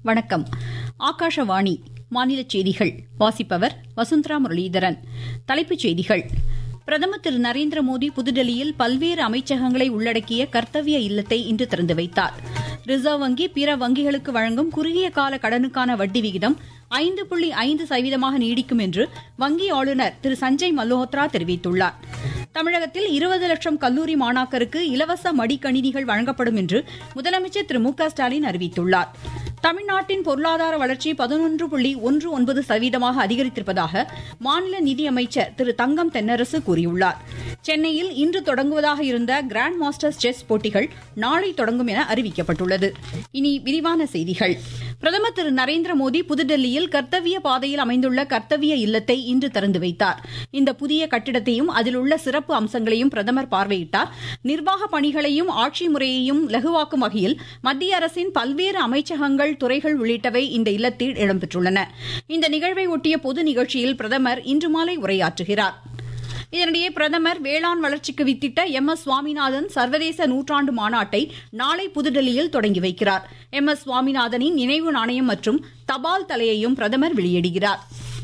வணக்கம் ஆகாஷவாணி மாநில செய்திகள் வாசிப்பவர் வசுந்தரா முரளிதரன் தலைப்புச் செய்திகள் பிரதமர் திரு நரேந்திர மோடி புதுடெல்லியில் பல்வேறு அமைச்சகங்களை உள்ளடக்கிய கர்த்தவ்ய இல்லத்தை இன்று திறந்து வைத்தார் ரிசர்வ் வங்கி பிற வங்கிகளுக்கு வழங்கும் குறுகிய கால கடனுக்கான வட்டி விகிதம் ஐந்து புள்ளி ஐந்து சதவீதமாக நீடிக்கும் என்று வங்கி ஆளுநர் திரு சஞ்சய் மல்ஹோத்ரா தெரிவித்துள்ளார் தமிழகத்தில் இருபது லட்சம் கல்லூரி மாணாக்கருக்கு இலவச மடிக்கணினிகள் வழங்கப்படும் என்று முதலமைச்சர் திரு மு க ஸ்டாலின் அறிவித்துள்ளார் தமிழ்நாட்டின் பொருளாதார வளர்ச்சி பதினொன்று புள்ளி ஒன்று ஒன்பது சதவீதமாக அதிகரித்திருப்பதாக மாநில நிதியமைச்சர் திரு தங்கம் தென்னரசு கூறியுள்ளார் சென்னையில் இன்று தொடங்குவதாக இருந்த கிராண்ட் மாஸ்டர்ஸ் செஸ் போட்டிகள் நாளை தொடங்கும் என அறிவிக்கப்பட்டுள்ளது இனி விரிவான செய்திகள் பிரதமர் திரு நரேந்திர மோடி புதுடெல்லியில் கர்த்தவிய பாதையில் அமைந்துள்ள கர்த்தவிய இல்லத்தை இன்று திறந்து வைத்தார் இந்த புதிய கட்டிடத்தையும் அதில் உள்ள சிறப்பு அம்சங்களையும் பிரதமர் பார்வையிட்டார் நிர்வாக பணிகளையும் ஆட்சி முறையையும் லகுவாக்கும் வகையில் மத்திய அரசின் பல்வேறு அமைச்சகங்கள் துறைகள் உள்ளிட்டவை இந்த இல்லத்தில் இடம்பெற்றுள்ளன இந்த நிகழ்வை ஒட்டிய பொது நிகழ்ச்சியில் பிரதமர் இன்று மாலை உரையாற்றுகிறார் இதனிடையே பிரதமர் வேளாண் வளர்ச்சிக்கு வித்திட்ட எம் எஸ் சுவாமிநாதன் சர்வதேச நூற்றாண்டு மாநாட்டை நாளை புதுடெல்லியில் தொடங்கி வைக்கிறார் எம் எஸ் சுவாமிநாதனின் நினைவு நாணயம் மற்றும் தபால் தலையையும் பிரதமர் வெளியிடுகிறார்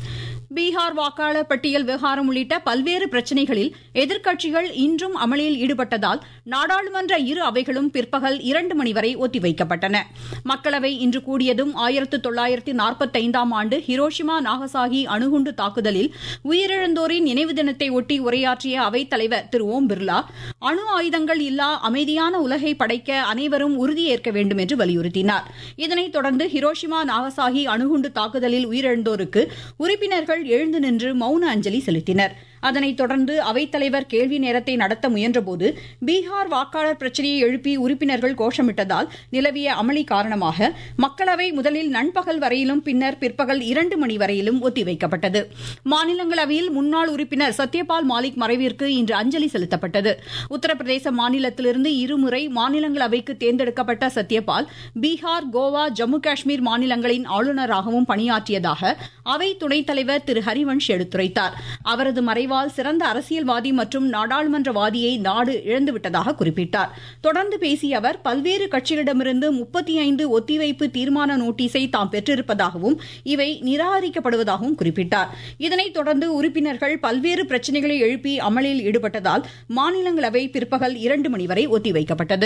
பீகார் வாக்காளர் பட்டியல் விவகாரம் உள்ளிட்ட பல்வேறு பிரச்சினைகளில் எதிர்க்கட்சிகள் இன்றும் அமளியில் ஈடுபட்டதால் நாடாளுமன்ற இரு அவைகளும் பிற்பகல் இரண்டு மணி வரை ஒத்திவைக்கப்பட்டன மக்களவை இன்று கூடியதும் ஆயிரத்து தொள்ளாயிரத்து நாற்பத்தைந்தாம் ஆண்டு ஹிரோஷிமா நாகசாகி அணுகுண்டு தாக்குதலில் உயிரிழந்தோரின் நினைவு தினத்தை ஒட்டி உரையாற்றிய அவைத் தலைவர் திரு ஓம் பிர்லா அணு ஆயுதங்கள் இல்லா அமைதியான உலகை படைக்க அனைவரும் உறுதியேற்க வேண்டும் என்று வலியுறுத்தினார் இதனைத் தொடர்ந்து ஹிரோஷிமா நாகசாகி அணுகுண்டு தாக்குதலில் உயிரிழந்தோருக்கு உறுப்பினர்கள் எழுந்து நின்று மௌன அஞ்சலி செலுத்தினர் அதனைத் தொடர்ந்து அவைத்தலைவர் கேள்வி நேரத்தை நடத்த முயன்றபோது பீகார் வாக்காளர் பிரச்சினையை எழுப்பி உறுப்பினர்கள் கோஷமிட்டதால் நிலவிய அமளி காரணமாக மக்களவை முதலில் நண்பகல் வரையிலும் பின்னர் பிற்பகல் இரண்டு மணி வரையிலும் ஒத்திவைக்கப்பட்டது மாநிலங்களவையில் முன்னாள் உறுப்பினர் சத்யபால் மாலிக் மறைவிற்கு இன்று அஞ்சலி செலுத்தப்பட்டது உத்தரப்பிரதேச மாநிலத்திலிருந்து இருமுறை மாநிலங்களவைக்கு தேர்ந்தெடுக்கப்பட்ட சத்யபால் பீகார் கோவா ஜம்மு காஷ்மீர் மாநிலங்களின் ஆளுநராகவும் பணியாற்றியதாக அவை துணைத் தலைவர் திரு ஹரிவன்ஷ் எடுத்துரைத்தார் அவரது மறைவு மறைவால் சிறந்த அரசியல்வாதி மற்றும் நாடாளுமன்றவாதியை நாடு இழந்துவிட்டதாக குறிப்பிட்டார் தொடர்ந்து பேசிய அவர் பல்வேறு கட்சிகளிடமிருந்து முப்பத்தி ஐந்து ஒத்திவைப்பு தீர்மான நோட்டீஸை தாம் பெற்றிருப்பதாகவும் இவை நிராகரிக்கப்படுவதாகவும் குறிப்பிட்டார் இதனைத் தொடர்ந்து உறுப்பினர்கள் பல்வேறு பிரச்சினைகளை எழுப்பி அமளியில் ஈடுபட்டதால் மாநிலங்களவை பிற்பகல் இரண்டு மணி வரை ஒத்திவைக்கப்பட்டது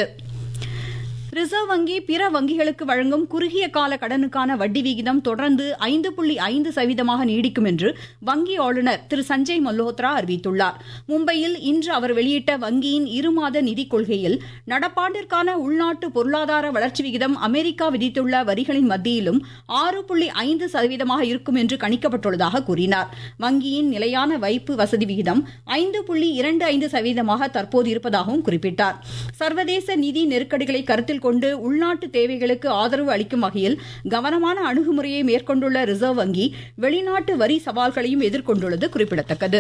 ரிசர்வ் வங்கி பிற வங்கிகளுக்கு வழங்கும் குறுகிய கால கடனுக்கான வட்டி விகிதம் தொடர்ந்து ஐந்து புள்ளி ஐந்து சதவீதமாக நீடிக்கும் என்று வங்கி ஆளுநர் திரு சஞ்சய் மல்ஹோத்ரா அறிவித்துள்ளார் மும்பையில் இன்று அவர் வெளியிட்ட வங்கியின் இருமாத நிதிக் கொள்கையில் நடப்பாண்டிற்கான உள்நாட்டு பொருளாதார வளர்ச்சி விகிதம் அமெரிக்கா விதித்துள்ள வரிகளின் மத்தியிலும் ஆறு புள்ளி ஐந்து சதவீதமாக இருக்கும் என்று கணிக்கப்பட்டுள்ளதாக கூறினார் வங்கியின் நிலையான வைப்பு வசதி விகிதம் ஐந்து புள்ளி இரண்டு ஐந்து சதவீதமாக தற்போது இருப்பதாகவும் குறிப்பிட்டார் சர்வதேச நிதி நெருக்கடிகளை கருத்தில் கொண்டு உள்நாட்டு தேவைகளுக்கு ஆதரவு அளிக்கும் வகையில் கவனமான அணுகுமுறையை மேற்கொண்டுள்ள ரிசர்வ் வங்கி வெளிநாட்டு வரி சவால்களையும் எதிர்கொண்டுள்ளது குறிப்பிடத்தக்கது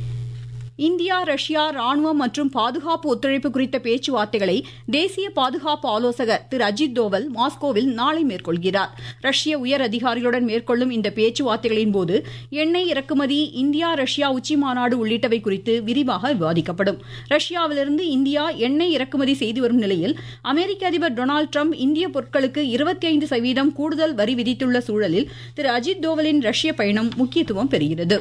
இந்தியா ரஷ்யா ராணுவம் மற்றும் பாதுகாப்பு ஒத்துழைப்பு குறித்த பேச்சுவார்த்தைகளை தேசிய பாதுகாப்பு ஆலோசகர் திரு அஜித் தோவல் மாஸ்கோவில் நாளை மேற்கொள்கிறார் ரஷ்ய உயர் அதிகாரிகளுடன் மேற்கொள்ளும் இந்த பேச்சுவார்த்தைகளின் போது எண்ணெய் இறக்குமதி இந்தியா ரஷ்யா உச்சி மாநாடு உள்ளிட்டவை குறித்து விரிவாக விவாதிக்கப்படும் ரஷ்யாவிலிருந்து இந்தியா எண்ணெய் இறக்குமதி செய்து வரும் நிலையில் அமெரிக்க அதிபர் டொனால்டு டிரம்ப் இந்திய பொருட்களுக்கு இருபத்தி ஐந்து சதவீதம் கூடுதல் வரி விதித்துள்ள சூழலில் திரு அஜித் தோவலின் ரஷ்ய பயணம் முக்கியத்துவம் பெறுகிறது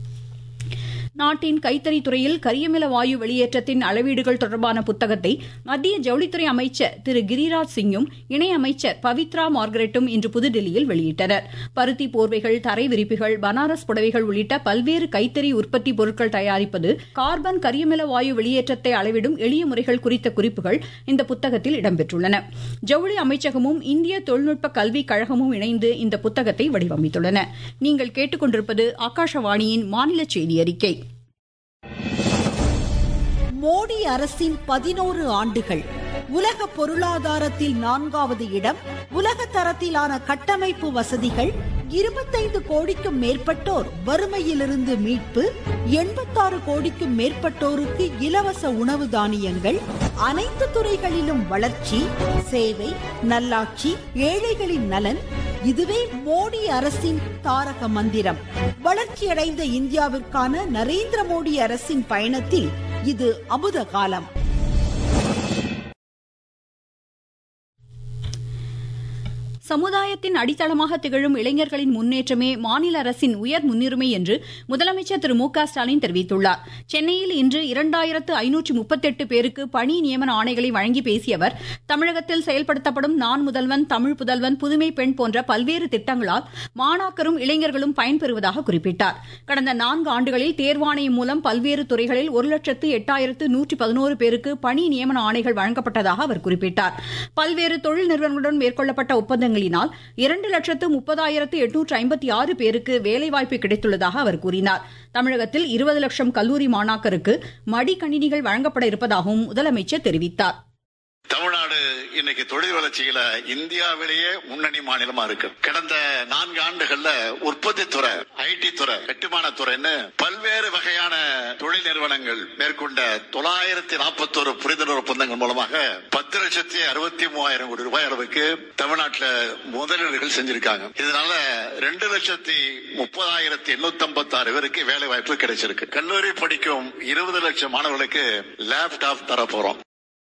நாட்டின் கைத்தறி துறையில் கரியமில வாயு வெளியேற்றத்தின் அளவீடுகள் தொடர்பான புத்தகத்தை மத்திய ஜவுளித்துறை அமைச்சர் திரு கிரிராஜ் சிங்கும் இணையமைச்சர் பவித்ரா மார்கரெட்டும் இன்று புதுதில்லியில் வெளியிட்டனர் பருத்தி போர்வைகள் தரை விரிப்புகள் பனாரஸ் புடவைகள் உள்ளிட்ட பல்வேறு கைத்தறி உற்பத்தி பொருட்கள் தயாரிப்பது கார்பன் கரியமில வாயு வெளியேற்றத்தை அளவிடும் எளிய முறைகள் குறித்த குறிப்புகள் இந்த புத்தகத்தில் இடம்பெற்றுள்ளன ஜவுளி அமைச்சகமும் இந்திய தொழில்நுட்ப கல்விக் கழகமும் இணைந்து இந்த புத்தகத்தை வடிவமைத்துள்ளன நீங்கள் கேட்டுக்கொண்டிருப்பது ஆகாஷவாணியின் மாநில செய்தி அறிக்கை மோடி அரசின் பதினோரு ஆண்டுகள் உலக பொருளாதாரத்தில் நான்காவது இடம் உலக தரத்திலான கட்டமைப்பு வசதிகள் இருபத்தைந்து கோடிக்கும் மேற்பட்டோர் வறுமையிலிருந்து மீட்பு எண்பத்தாறு கோடிக்கும் மேற்பட்டோருக்கு இலவச உணவு தானியங்கள் அனைத்து துறைகளிலும் வளர்ச்சி சேவை நல்லாட்சி ஏழைகளின் நலன் இதுவே மோடி அரசின் தாரக மந்திரம் வளர்ச்சியடைந்த இந்தியாவிற்கான நரேந்திர மோடி அரசின் பயணத்தில் இது அமுத காலம் சமுதாயத்தின் அடித்தளமாக திகழும் இளைஞர்களின் முன்னேற்றமே மாநில அரசின் உயர் முன்னுரிமை என்று முதலமைச்சர் திரு மு க ஸ்டாலின் தெரிவித்துள்ளார் சென்னையில் இன்று இரண்டாயிரத்து ஐநூற்று முப்பத்தெட்டு பேருக்கு பணி நியமன ஆணைகளை வழங்கி பேசிய அவர் தமிழகத்தில் செயல்படுத்தப்படும் நான் முதல்வன் தமிழ் புதல்வன் புதுமை பெண் போன்ற பல்வேறு திட்டங்களால் மாணாக்கரும் இளைஞர்களும் பயன்பெறுவதாக குறிப்பிட்டார் கடந்த நான்கு ஆண்டுகளில் தேர்வாணையம் மூலம் பல்வேறு துறைகளில் ஒரு லட்சத்து எட்டாயிரத்து நூற்றி பதினோரு பேருக்கு பணி நியமன ஆணைகள் வழங்கப்பட்டதாக அவர் குறிப்பிட்டார் பல்வேறு தொழில் நிறுவனங்களுடன் மேற்கொள்ளப்பட்ட ஒப்பந்தங்களினால் இரண்டு லட்சத்து முப்பதாயிரத்து எட்நூற்று ஐம்பத்தி ஆறு பேருக்கு வேலைவாய்ப்பு கிடைத்துள்ளதாக அவர் கூறினார் தமிழகத்தில் இருபது லட்சம் கல்லூரி மாணாக்கருக்கு மடிக்கணினிகள் வழங்கப்பட இருப்பதாகவும் முதலமைச்சர் தெரிவித்தார் தமிழ்நாடு இன்னைக்கு தொழில் வளர்ச்சியில இந்தியாவிலேயே முன்னணி மாநிலமா இருக்கு கடந்த நான்கு ஆண்டுகள்ல உற்பத்தி துறை ஐடி துறை கட்டுமான துறைன்னு பல்வேறு வகையான தொழில் நிறுவனங்கள் மேற்கொண்ட தொள்ளாயிரத்தி நாற்பத்தோரு புரிந்துணர்வு ஒப்பந்தங்கள் மூலமாக பத்து லட்சத்தி அறுபத்தி மூவாயிரம் கோடி ரூபாய் அளவுக்கு தமிழ்நாட்டில் முதலீடுகள் செஞ்சிருக்காங்க இதனால ரெண்டு லட்சத்தி முப்பதாயிரத்தி எண்ணூத்தி ஐம்பத்தி ஆறு பேருக்கு வேலை வாய்ப்பு கிடைச்சிருக்கு கல்லூரி படிக்கும் இருபது லட்சம் மாணவர்களுக்கு லேப்டாப் தர போறோம்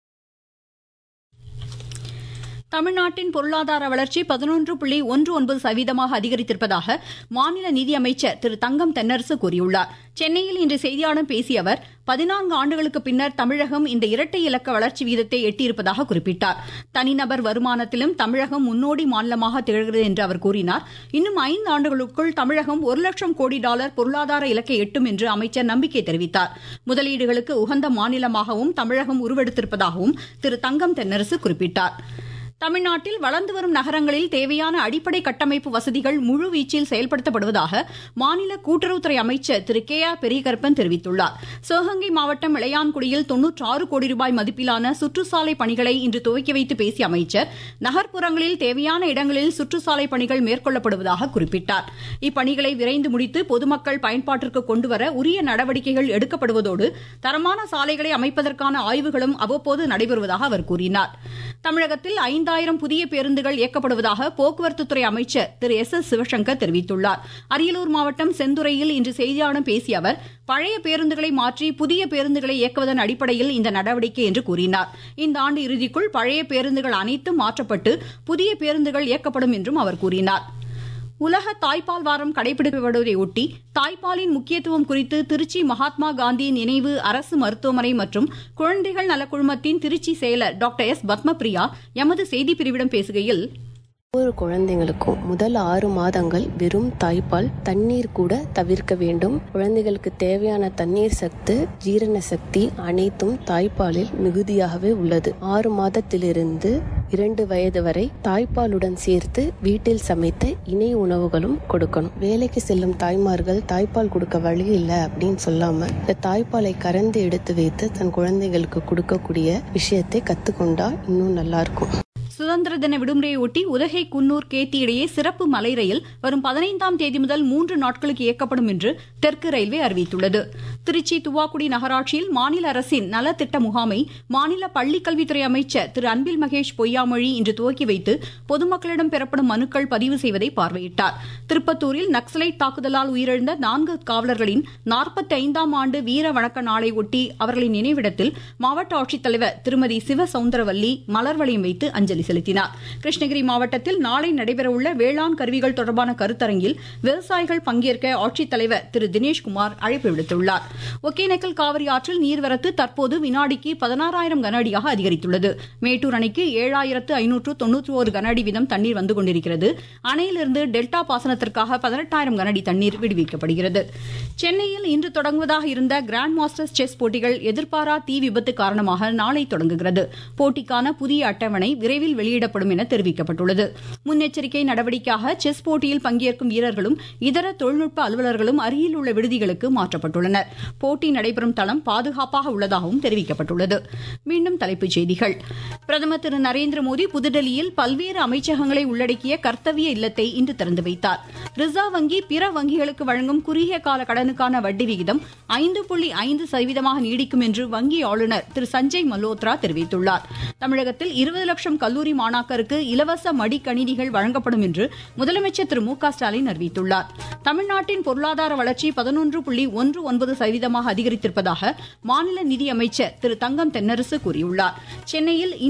தமிழ்நாட்டின் பொருளாதார வளர்ச்சி பதினொன்று புள்ளி ஒன்று ஒன்பது சதவீதமாக அதிகரித்திருப்பதாக மாநில நிதியமைச்சர் திரு தங்கம் தென்னரசு கூறியுள்ளார் சென்னையில் இன்று செய்தியாளர்களிடம் பேசிய அவர் பதினான்கு ஆண்டுகளுக்கு பின்னர் தமிழகம் இந்த இரட்டை இலக்க வளர்ச்சி வீதத்தை எட்டியிருப்பதாக குறிப்பிட்டார் தனிநபர் வருமானத்திலும் தமிழகம் முன்னோடி மாநிலமாக திகழ்கிறது என்று அவர் கூறினார் இன்னும் ஐந்து ஆண்டுகளுக்குள் தமிழகம் ஒரு லட்சம் கோடி டாலர் பொருளாதார இலக்கை எட்டும் என்று அமைச்சர் நம்பிக்கை தெரிவித்தார் முதலீடுகளுக்கு உகந்த மாநிலமாகவும் தமிழகம் உருவெடுத்திருப்பதாகவும் திரு தங்கம் தென்னரசு குறிப்பிட்டார் தமிழ்நாட்டில் வளர்ந்து வரும் நகரங்களில் தேவையான அடிப்படை கட்டமைப்பு வசதிகள் முழுவீச்சில் செயல்படுத்தப்படுவதாக மாநில கூட்டுறவுத்துறை அமைச்சர் திரு கே ஆர் பெரியகருப்பன் தெரிவித்துள்ளார் சிவகங்கை மாவட்டம் இளையான்குடியில் தொன்னூற்றாறு கோடி ரூபாய் மதிப்பிலான சுற்றுச்சாலை பணிகளை இன்று துவக்கி வைத்து பேசிய அமைச்சர் நகர்ப்புறங்களில் தேவையான இடங்களில் சுற்றுச்சாலை பணிகள் மேற்கொள்ளப்படுவதாக குறிப்பிட்டார் இப்பணிகளை விரைந்து முடித்து பொதுமக்கள் பயன்பாட்டிற்கு கொண்டுவர உரிய நடவடிக்கைகள் எடுக்கப்படுவதோடு தரமான சாலைகளை அமைப்பதற்கான ஆய்வுகளும் அவ்வப்போது நடைபெறுவதாக அவர் கூறினார் தமிழகத்தில் ஐந்தாயிரம் புதிய பேருந்துகள் இயக்கப்படுவதாக போக்குவரத்துத்துறை அமைச்சர் திரு எஸ் எஸ் சிவசங்கர் தெரிவித்துள்ளார் அரியலூர் மாவட்டம் செந்துறையில் இன்று செய்தியாளர்களிடம் பேசிய அவர் பழைய பேருந்துகளை மாற்றி புதிய பேருந்துகளை இயக்குவதன் அடிப்படையில் இந்த நடவடிக்கை என்று கூறினார் இந்த ஆண்டு இறுதிக்குள் பழைய பேருந்துகள் அனைத்தும் மாற்றப்பட்டு புதிய பேருந்துகள் இயக்கப்படும் என்றும் அவர் கூறினார் உலக தாய்ப்பால் வாரம் கடைபிடிக்கப்படுவதையொட்டி தாய்ப்பாலின் முக்கியத்துவம் குறித்து திருச்சி மகாத்மா காந்தி நினைவு அரசு மருத்துவமனை மற்றும் குழந்தைகள் நலக்குழுமத்தின் திருச்சி செயலர் டாக்டர் எஸ் பத்மபிரியா எமது செய்தி பிரிவிடம் பேசுகையில் ஒவ்வொரு குழந்தைங்களுக்கும் முதல் ஆறு மாதங்கள் வெறும் தாய்ப்பால் தண்ணீர் கூட தவிர்க்க வேண்டும் குழந்தைகளுக்கு தேவையான தண்ணீர் சத்து ஜீரண சக்தி அனைத்தும் தாய்ப்பாலில் மிகுதியாகவே உள்ளது ஆறு மாதத்திலிருந்து இரண்டு வயது வரை தாய்ப்பாலுடன் சேர்த்து வீட்டில் சமைத்த இணை உணவுகளும் கொடுக்கணும் வேலைக்கு செல்லும் தாய்மார்கள் தாய்ப்பால் கொடுக்க வழி இல்லை அப்படின்னு சொல்லாம இந்த தாய்ப்பாலை கறந்து எடுத்து வைத்து தன் குழந்தைகளுக்கு கொடுக்கக்கூடிய விஷயத்தை கத்துக்கொண்டா இன்னும் நல்லா இருக்கும் சுதந்திர தின விடுமுறையொட்டி உதகை குன்னூர் கேத்தி இடையே சிறப்பு மலை ரயில் வரும் பதினைந்தாம் தேதி முதல் மூன்று நாட்களுக்கு இயக்கப்படும் என்று தெற்கு ரயில்வே அறிவித்துள்ளது திருச்சி துவாக்குடி நகராட்சியில் மாநில அரசின் நலத்திட்ட முகாமை மாநில பள்ளிக்கல்வித்துறை அமைச்சர் திரு அன்பில் மகேஷ் பொய்யாமொழி இன்று துவக்கி வைத்து பொதுமக்களிடம் பெறப்படும் மனுக்கள் பதிவு செய்வதை பார்வையிட்டார் திருப்பத்தூரில் நக்சலைட் தாக்குதலால் உயிரிழந்த நான்கு காவலர்களின் நாற்பத்தி ஐந்தாம் ஆண்டு வீர வணக்க நாளை ஒட்டி அவர்களின் நினைவிடத்தில் மாவட்ட ஆட்சித்தலைவர் திருமதி சிவ சவுந்தரவல்லி மலர் வளையம் வைத்து அஞ்சலி செலுத்தினார் கிருஷ்ணகிரி மாவட்டத்தில் நாளை நடைபெறவுள்ள வேளாண் கருவிகள் தொடர்பான கருத்தரங்கில் விவசாயிகள் பங்கேற்க ஆட்சித்தலைவர் திரு தினேஷ்குமார் அழைப்பு விடுத்துள்ளார் ஒகேனக்கல் காவிரி ஆற்றில் நீர்வரத்து தற்போது வினாடிக்கு பதினாறாயிரம் கன அடியாக அதிகரித்துள்ளது மேட்டூர் அணைக்கு ஏழாயிரத்து ஐநூற்று தொன்னூற்றி ஒரு கன அடி வீதம் தண்ணீர் வந்து கொண்டிருக்கிறது அணையிலிருந்து டெல்டா பாசனத்திற்காக பதினெட்டாயிரம் கன அடி தண்ணீர் விடுவிக்கப்படுகிறது சென்னையில் இன்று தொடங்குவதாக இருந்த கிராண்ட் மாஸ்டர்ஸ் செஸ் போட்டிகள் எதிர்பாரா தீ விபத்து காரணமாக நாளை தொடங்குகிறது போட்டிக்கான புதிய அட்டவணை விரைவில் வெளியிடப்படும் என தெரிவிக்கப்பட்டுள்ளது முன்னெச்சரிக்கை நடவடிக்கையாக செஸ் போட்டியில் பங்கேற்கும் வீரர்களும் இதர தொழில்நுட்ப அலுவலர்களும் அருகில் உள்ள விடுதிகளுக்கு மாற்றப்பட்டுள்ளனர் போட்டி நடைபெறும் தளம் பாதுகாப்பாக உள்ளதாகவும் தெரிவிக்கப்பட்டுள்ளது மீண்டும் தலைப்புச் செய்திகள் பிரதமர் திரு நரேந்திர மோடி புதுடெல்லியில் பல்வேறு அமைச்சகங்களை உள்ளடக்கிய கர்த்தவிய இல்லத்தை இன்று திறந்து வைத்தார் ரிசர்வ் வங்கி பிற வங்கிகளுக்கு வழங்கும் குறுகிய கால கடனுக்கான வட்டி விகிதம் ஐந்து புள்ளி ஐந்து சதவீதமாக நீடிக்கும் என்று வங்கி ஆளுநர் திரு சஞ்சய் மல்ஹோத்ரா தெரிவித்துள்ளார் தமிழகத்தில் இருபது லட்சம் கல்லூரி மாணாக்கருக்கு இலவச மடிக்கணினிகள் வழங்கப்படும் என்று முதலமைச்சர் திரு மு க ஸ்டாலின் அறிவித்துள்ளார் தமிழ்நாட்டின் பொருளாதார வளர்ச்சி பதினொன்று புள்ளி ஒன்று ஒன்பது சதவீதமாக அதிகரித்திருப்பதாக மாநில நிதியமைச்சர் திரு தங்கம் தென்னரசு கூறியுள்ளார் சென்னையில் இன்று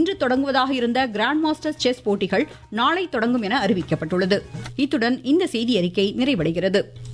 இன்று தொடங்குவதாக இருந்த கிராண்ட் மாஸ்டர்ஸ் செஸ் போட்டிகள் நாளை தொடங்கும் என அறிவிக்கப்பட்டுள்ளது இத்துடன் இந்த செய்தி அறிக்கை நிறைவடைகிறது